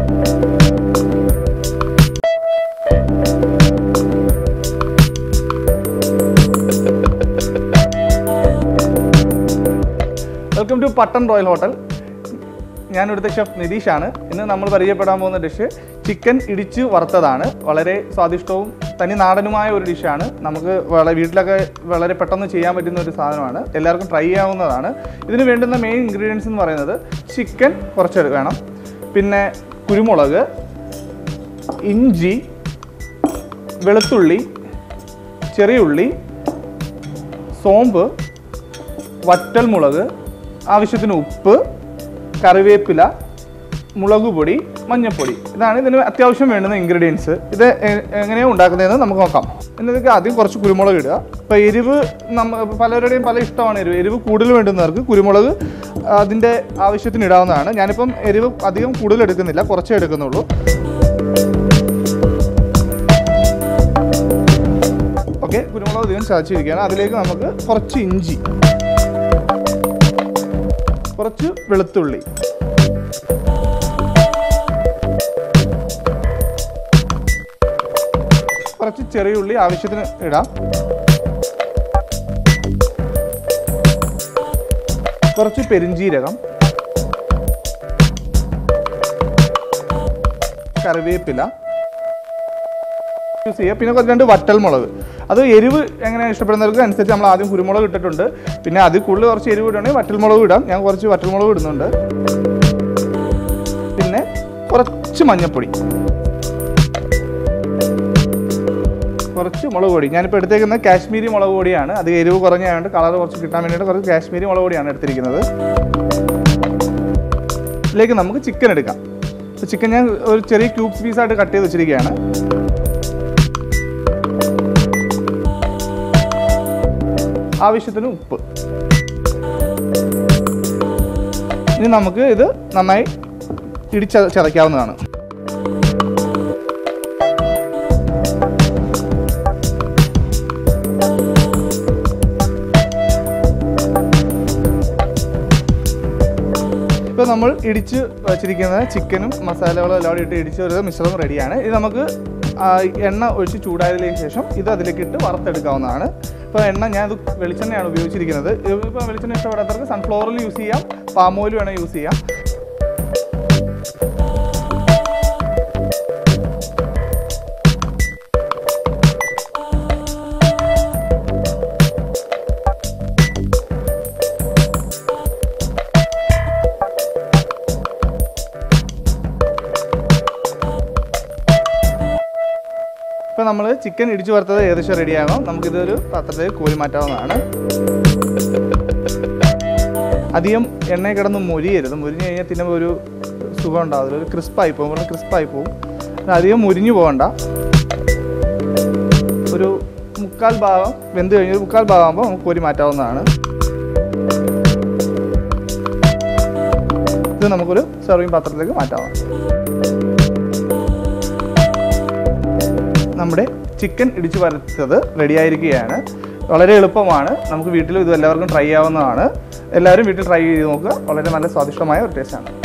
welcome to Pattan royal hotel ഞാൻ ഇവിടുത്തെ chef നിതീഷാണ് ഇന്ന് നമ്മൾ പരിചയപ്പെടാൻ പോകുന്ന ഡിഷ് ചിക്കൻ ഇടിച്ച് വറുത്തതാണ് വളരെ സ്വാദിഷ്ടവും തനി നാടനുമായ ഒരു ഡിഷാണ് നമുക്ക് വളരെ വീട്ടിലൊക്കെ വളരെ പെട്ടെന്ന് ചെയ്യാൻ പറ്റുന്ന ഒരു സാധനമാണ് എല്ലാവർക്കും ട്രൈ ചെയ്യാവുന്നതാണ് ഇതിന് വേണ്ടുന്ന മെയിൻ ഇൻഗ്രീഡിയൻസ് എന്ന് പറയുന്നത് ചിക്കൻ കുറച്ച് വേണം പിന്നെ കുരുമുളക് ഇഞ്ചി വെളുത്തുള്ളി ചെറിയ ഉള്ളി സോമ്പ് വറ്റൽമുളക് ആവശ്യത്തിന് ഉപ്പ് കറിവേപ്പില മുളക് പൊടി മഞ്ഞൾപ്പൊടി ഇതാണ് ഇതിന് അത്യാവശ്യം വേണ്ടുന്ന ഇൻഗ്രീഡിയൻസ് ഇത് എ- എങ്ങനെയാണ് ഉണ്ടാക്കുന്നതെന്ന് നമുക്ക് നോക്കാം എന്നതൊക്കെ ആദ്യം കുറച്ച് കുരുമുളക് ഇടുക ഇപ്പോൾ എരിവ് നമ്മ പലരുടെയും പല ഇഷ്ടമാണ് എരിവ് എരിവ് കൂടുതൽ വേണ്ടുന്നവർക്ക് കുരുമുളക് അതിൻ്റെ ആവശ്യത്തിന് ഇടാവുന്നതാണ് ഞാനിപ്പം എരിവ് അധികം കൂടുതൽ എടുക്കുന്നില്ല കുറച്ചേ എടുക്കുന്നുള്ളൂ ഓക്കെ കുരുമുളക് അധികം ചതച്ചിരിക്കുകയാണ് അതിലേക്ക് നമുക്ക് കുറച്ച് ഇഞ്ചി കുറച്ച് വെളുത്തുള്ളി കുറച്ച് ചെറിയ ഉള്ളി ആവശ്യത്തിന് ഇടാം കുറച്ച് പെരിഞ്ജീരകം കറിവേപ്പില യൂസ് ചെയ്യുക പിന്നെ കുറച്ച് രണ്ട് വറ്റൽമുളക് അത് എരിവ് എങ്ങനെയാണ് ഇഷ്ടപ്പെടുന്നവർക്ക് അനുസരിച്ച് നമ്മൾ ആദ്യം കുരുമുളക് ഇട്ടിട്ടുണ്ട് പിന്നെ അതിൽ കൂടുതൽ കുറച്ച് എരിവ് ഇടുകയാണെങ്കിൽ വറ്റൽമുളക് ഇടാം ഞാൻ കുറച്ച് വറ്റൽമുളക് ഇടുന്നുണ്ട് പിന്നെ കുറച്ച് മഞ്ഞൾപ്പൊടി കുറച്ച് മുളക് പൊടി ഞാനിപ്പോൾ എടുത്തേക്കുന്നത് കാശ്മീരി മുളക് പൊടിയാണ് അത് എരിവ് കുറഞ്ഞായതുകൊണ്ട് കളർ കുറച്ച് കിട്ടാൻ വേണ്ടിയിട്ട് കുറച്ച് കാശ്മീരി മുളക് പൊടിയാണ് എടുത്തിരിക്കുന്നത് ഇതിലേക്ക് നമുക്ക് ചിക്കൻ എടുക്കാം ചിക്കൻ ഞാൻ ഒരു ചെറിയ ക്യൂബ്സ് പീസായിട്ട് കട്ട് ചെയ്ത് വെച്ചിരിക്കുകയാണ് ആവശ്യത്തിന് ഉപ്പ് ഇനി നമുക്ക് ഇത് നന്നായി ഇടിച്ച ചതയ്ക്കാവുന്നതാണ് ഇപ്പോൾ നമ്മൾ ഇടിച്ച് വച്ചിരിക്കുന്ന ചിക്കനും മസാലകളും എല്ലാം കൂടി ഇട്ട് ഇടിച്ച് ഒരു മിശ്രിതം റെഡിയാണ് ഇത് നമുക്ക് ആ, എണ്ണ ഒഴിച്ച് ചൂടായതിലേക്ക് ശേഷം ഇത് അതിലേക്ക് ഇട്ട് വറുത്തെടുക്കാവുന്നതാണ് ഇപ്പോൾ എണ്ണ ഞാൻ ഇത് വെളിച്ചെണ്ണയാണ് ഉപയോഗിച്ചിരിക്കുന്നത് ഇപ്പോൾ വെളിച്ചെണ്ണ ഇഷ്ടപ്പെടാത്തവർക്ക് സൺഫ്ലവറിൽ യൂസ് ചെയ്യാം പാം ഓയിൽ വേണേൽ യൂസ് ചെയ്യാം ഇപ്പോൾ നമ്മൾ ചിക്കൻ ഇടിച്ചു വറുത്തത് ഏകദേശം റെഡിയാകും നമുക്കിതൊരു പാത്രത്തിലേക്ക് കോരി മാറ്റാവുന്നതാണ് അധികം എണ്ണയിൽ കിടന്ന് മുരിയരുത് മുരിഞ്ഞ് കഴിഞ്ഞാൽ പിന്നെ ഒരു സുഖം ഉണ്ടാവില്ല ഒരു ക്രിസ്പായി പോകും ഒരു ക്രിസ്പായി പോകും അത് അധികം മുരിഞ്ഞു പോകണ്ട ഒരു മുക്കാൽ ഭാഗം വെന്ത് കഴിഞ്ഞ് ഒരു മുക്കാൽ ഭാഗമാകുമ്പോൾ നമുക്ക് കോരി മാറ്റാവുന്നതാണ് ഇത് നമുക്കൊരു സെർവിങ് പാത്രത്തിലേക്ക് മാറ്റാവാം നമ്മുടെ ചിക്കൻ ഇടിച്ചു വറുത്തത് റെഡിയായിരിക്കുകയാണ് വളരെ എളുപ്പമാണ് നമുക്ക് വീട്ടിലും ഇത് എല്ലാവർക്കും ട്രൈ ചെയ്യാവുന്നതാണ് എല്ലാവരും വീട്ടിൽ ട്രൈ ചെയ്ത് നോക്കുക വളരെ നല്ല സ്വാദിഷ്ടമായ ഒരു ടേസ്റ്റാണ്